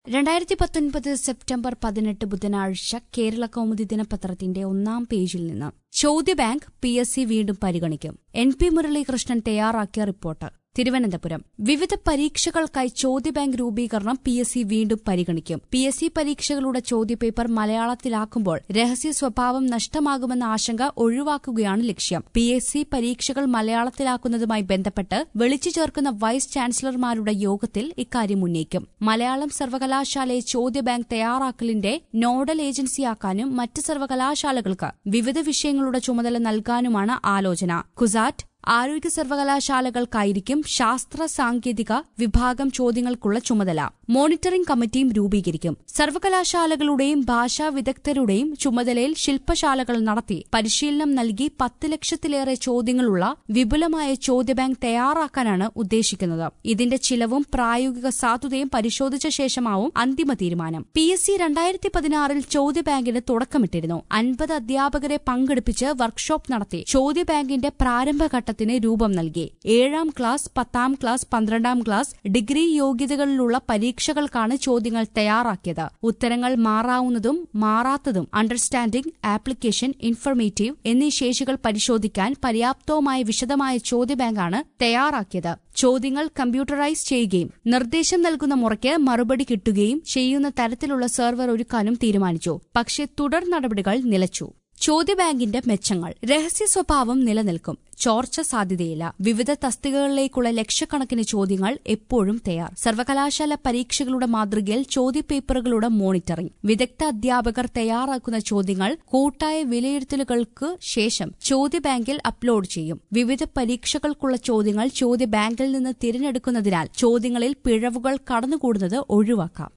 രണ്ടായിരത്തി പത്തൊൻപത് സെപ്റ്റംബർ പതിനെട്ട് ബുധനാഴ്ച കേരള കൗമുദി ദിനപത്രത്തിന്റെ ഒന്നാം പേജിൽ നിന്ന് ചോദ്യബാങ്ക് പി എസ് സി വീണ്ടും പരിഗണിക്കും എൻ പി മുരളീകൃഷ്ണൻ തയ്യാറാക്കിയ റിപ്പോർട്ട് തിരുവനന്തപുരം വിവിധ പരീക്ഷകൾക്കായി ചോദ്യബാങ്ക് രൂപീകരണം പി എസ് സി വീണ്ടും പരിഗണിക്കും പി എസ് സി പരീക്ഷകളുടെ ചോദ്യപേപ്പർ മലയാളത്തിലാക്കുമ്പോൾ രഹസ്യ സ്വഭാവം നഷ്ടമാകുമെന്ന ആശങ്ക ഒഴിവാക്കുകയാണ് ലക്ഷ്യം പി എസ് സി പരീക്ഷകൾ മലയാളത്തിലാക്കുന്നതുമായി ബന്ധപ്പെട്ട് വിളിച്ചു ചേർക്കുന്ന വൈസ് ചാൻസലർമാരുടെ യോഗത്തിൽ ഇക്കാര്യം ഉന്നയിക്കും മലയാളം സർവകലാശാലയെ ചോദ്യബാങ്ക് തയ്യാറാക്കലിന്റെ നോഡൽ ഏജൻസിയാക്കാനും മറ്റ് സർവകലാശാലകൾക്ക് വിവിധ വിഷയങ്ങളുടെ ചുമതല നൽകാനുമാണ് ആലോചന കുസാറ്റ് ആരോഗ്യ സർവകലാശാലകൾക്കായിരിക്കും ശാസ്ത്ര സാങ്കേതിക വിഭാഗം ചോദ്യങ്ങൾക്കുള്ള ചുമതല മോണിറ്ററിംഗ് കമ്മിറ്റിയും രൂപീകരിക്കും സർവകലാശാലകളുടെയും ഭാഷാ വിദഗ്ധരുടെയും ചുമതലയിൽ ശില്പശാലകൾ നടത്തി പരിശീലനം നൽകി പത്ത് ലക്ഷത്തിലേറെ ചോദ്യങ്ങളുള്ള വിപുലമായ ചോദ്യബാങ്ക് തയ്യാറാക്കാനാണ് ഉദ്ദേശിക്കുന്നത് ഇതിന്റെ ചിലവും പ്രായോഗിക സാധുതയും പരിശോധിച്ച ശേഷമാവും അന്തിമ തീരുമാനം പി എസ് സി രണ്ടായിരത്തി പതിനാറിൽ ചോദ്യബാങ്കിന് തുടക്കമിട്ടിരുന്നു അൻപത് അധ്യാപകരെ പങ്കെടുപ്പിച്ച് വർക്ക്ഷോപ്പ് നടത്തി ചോദ്യബാങ്കിന്റെ പ്രാരംഭഘട്ട ഘട്ടത്തിന് രൂപം നൽകി ഏഴാം ക്ലാസ് പത്താം ക്ലാസ് പന്ത്രണ്ടാം ക്ലാസ് ഡിഗ്രി യോഗ്യതകളിലുള്ള പരീക്ഷകൾക്കാണ് ചോദ്യങ്ങൾ തയ്യാറാക്കിയത് ഉത്തരങ്ങൾ മാറാവുന്നതും മാറാത്തതും അണ്ടർസ്റ്റാൻഡിംഗ് ആപ്ലിക്കേഷൻ ഇൻഫർമേറ്റീവ് എന്നീ ശേഷികൾ പരിശോധിക്കാൻ പര്യാപ്തവുമായ വിശദമായ ചോദ്യബാങ്കാണ് തയ്യാറാക്കിയത് ചോദ്യങ്ങൾ കമ്പ്യൂട്ടറൈസ് ചെയ്യുകയും നിർദ്ദേശം നൽകുന്ന മുറയ്ക്ക് മറുപടി കിട്ടുകയും ചെയ്യുന്ന തരത്തിലുള്ള സെർവർ ഒരുക്കാനും തീരുമാനിച്ചു പക്ഷേ തുടർ നടപടികൾ നിലച്ചു ചോദ്യബാങ്കിന്റെ മെച്ചങ്ങൾ രഹസ്യ സ്വഭാവം നിലനിൽക്കും ചോർച്ച സാധ്യതയില്ല വിവിധ തസ്തികകളിലേക്കുള്ള ലക്ഷക്കണക്കിന് ചോദ്യങ്ങൾ എപ്പോഴും തയ്യാർ സർവകലാശാല പരീക്ഷകളുടെ മാതൃകയിൽ ചോദ്യപേപ്പറുകളുടെ മോണിറ്ററിംഗ് വിദഗ്ധ അധ്യാപകർ തയ്യാറാക്കുന്ന ചോദ്യങ്ങൾ കൂട്ടായ വിലയിരുത്തലുകൾക്ക് ശേഷം ചോദ്യബാങ്കിൽ അപ്ലോഡ് ചെയ്യും വിവിധ പരീക്ഷകൾക്കുള്ള ചോദ്യങ്ങൾ ചോദ്യബാങ്കിൽ നിന്ന് തിരഞ്ഞെടുക്കുന്നതിനാൽ ചോദ്യങ്ങളിൽ പിഴവുകൾ കടന്നുകൂടുന്നത് ഒഴിവാക്കാം